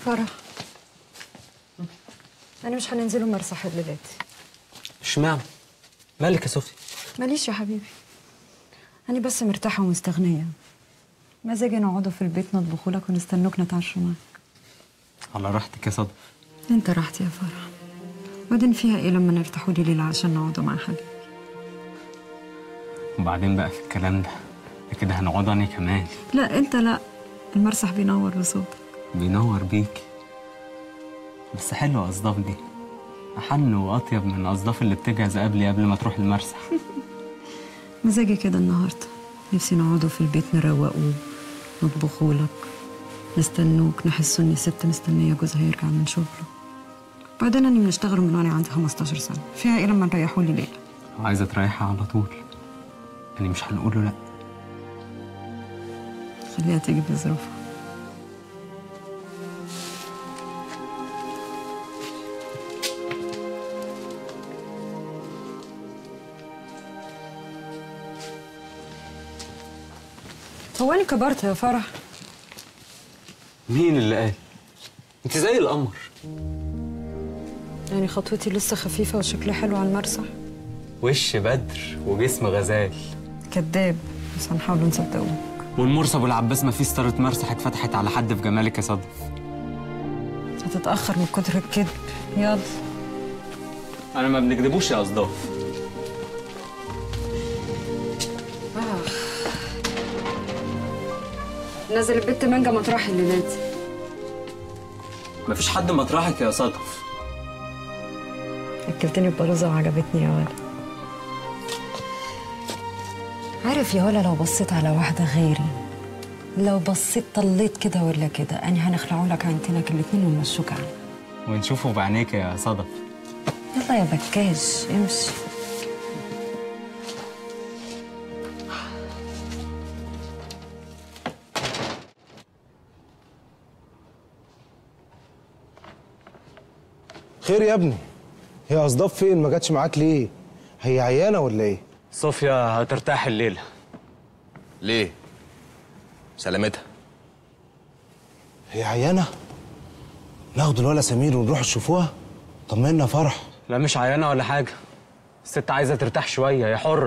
فرح انا مش هننزلوا مرسح الليلات اشمعنى مالك يا صوفيا ماليش يا حبيبي انا بس مرتاحه ومستغنيه مزاجي نقعدوا في البيت نطبخوا لك ونستنوك نتعشوا معاك على راحتك يا صدف انت راحتي يا فرح وبعدين فيها ايه لما نرتاحوا لي ليله عشان نقعدوا مع حبيبي وبعدين بقى في الكلام ده ده كده هنقعد انا كمان لا انت لا المرسح بينور بصوتك بينور بيك بس حلوة أصداف دي أحن وأطيب من الأصداف اللي بتجهز قبلي قبل ما تروح المرسح مزاجي كده النهارده نفسي نقعدوا في البيت نروقوه نطبخوا لك نستنوك نحسوا اني ست مستنيه جوزها يرجع من شغله بعدين اني بنشتغل من وانا عندي 15 سنه فيها ايه لما نريحوا لي ليله وعايزة تريحها على طول يعني مش هنقول له لأ خليها تيجي بظروفها هو انا كبرت يا فرح مين اللي قال؟ أنت زي القمر يعني خطوتي لسه خفيفه وشكلي حلو على المرسح وش بدر وجسم غزال كذاب بس هنحاول نصدقوك والمرسى أبو العباس ما في ستارة مرسح اتفتحت على حد في جمالك يا صدف هتتاخر من كتر الكذب يلا أنا ما بنكذبوش يا أصداف نزل البت مانجا مطرح الليلات مفيش حد مطرحك يا صدف اكلتني ببلوزه وعجبتني يا ولا عارف يا ولا لو بصيت على واحده غيري لو بصيت طليت كده ولا كده انا هنخلعوا لك عينتينك الاتنين ونمشوك عنها ونشوفه بعينيك يا صدف يلا يا بكاش امشي خير يا ابني هي أصداف فين ما جاتش معاك ليه هي عيانة ولا ايه صوفيا هترتاح الليلة ليه؟ سلامتها هي عيانة ناخد الولا سمير ونروح نشوفوها طمنا يا فرح لا مش عيانة ولا حاجة الست عايزة ترتاح شوية هي حرة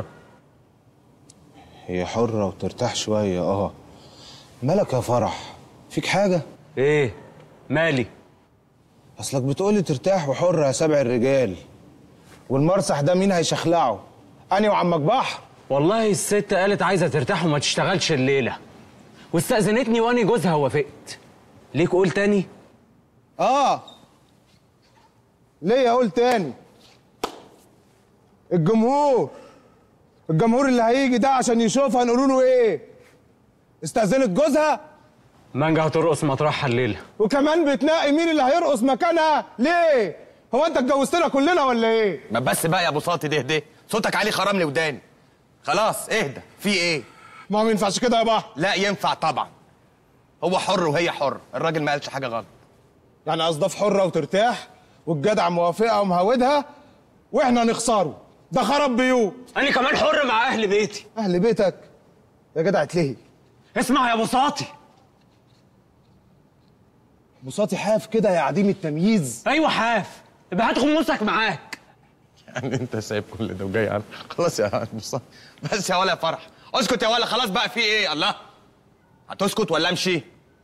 هي حرة وترتاح شوية اه مالك يا فرح فيك حاجة ايه مالي اصلك بتقولي ترتاح وحرة يا سبع الرجال والمرسح ده مين هيشخلعه أنا وعمك بحر والله الست قالت عايزة ترتاح وما تشتغلش الليلة واستأذنتني وأنا جوزها وافقت ليك قول تاني اه ليه اقول تاني الجمهور الجمهور اللي هيجي ده عشان يشوفها نقول له ايه استأذنت جوزها مانجا هترقص مطرحها الليلة وكمان بتنقي مين اللي هيرقص مكانها ليه هو انت اتجوزتنا كلنا ولا ايه ما بس بقى يا ابو ساطي ده ده صوتك عالي خرم لي وداني خلاص اهدى في ايه؟ ما هو ما ينفعش كده يا بحر لا ينفع طبعا هو حر وهي حر الراجل ما قالش حاجه غلط يعني اصداف حره وترتاح والجدع موافقها ومهودها واحنا نخسره ده خرب بيوت أنا كمان حر مع أهل بيتي اهل بيتك يا جدع اتلهي اسمع يا بساطي بساطي حاف كده يا عديم التمييز أيوة حاف يبقى هات خمسك معاك يعني انت سايب كل ده وجاي على خلاص يا ابو ساطي بس يا ولا يا فرح اسكت يا ولا خلاص بقى في ايه الله هتسكت ولا امشي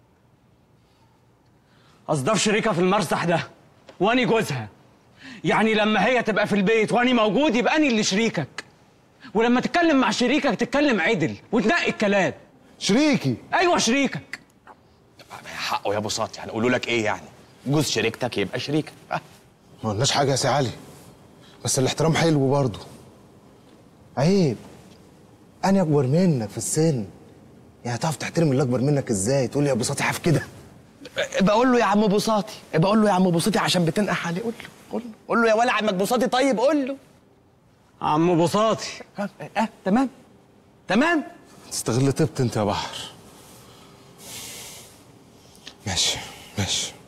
أصداف شريكة في المرسح ده وأني جوزها يعني لما هي تبقى في البيت وأني موجود يبقى أني اللي شريكك ولما تتكلم مع شريكك تتكلم عدل وتنقي الكلام شريكي أيوة شريكك حقه يا ابو ساطي هنقولوا لك ايه يعني جوز شريكتك يبقى شريكك أه. ما قلناش حاجه يا سي علي بس الاحترام حلو برضه عيب انا اكبر منك في السن يعني هتعرف تحترم اللي اكبر منك ازاي تقول لي يا ابو ساطي حاف كده بقول له يا عم بوساطي بقول له يا عم بوساطي عشان بتنقح عليه قول له قول له قول له يا ولا عمك بوساطي طيب قول له عم بساطي ها اه تمام تمام تستغل طيبت انت يا بحر ماشي ماشي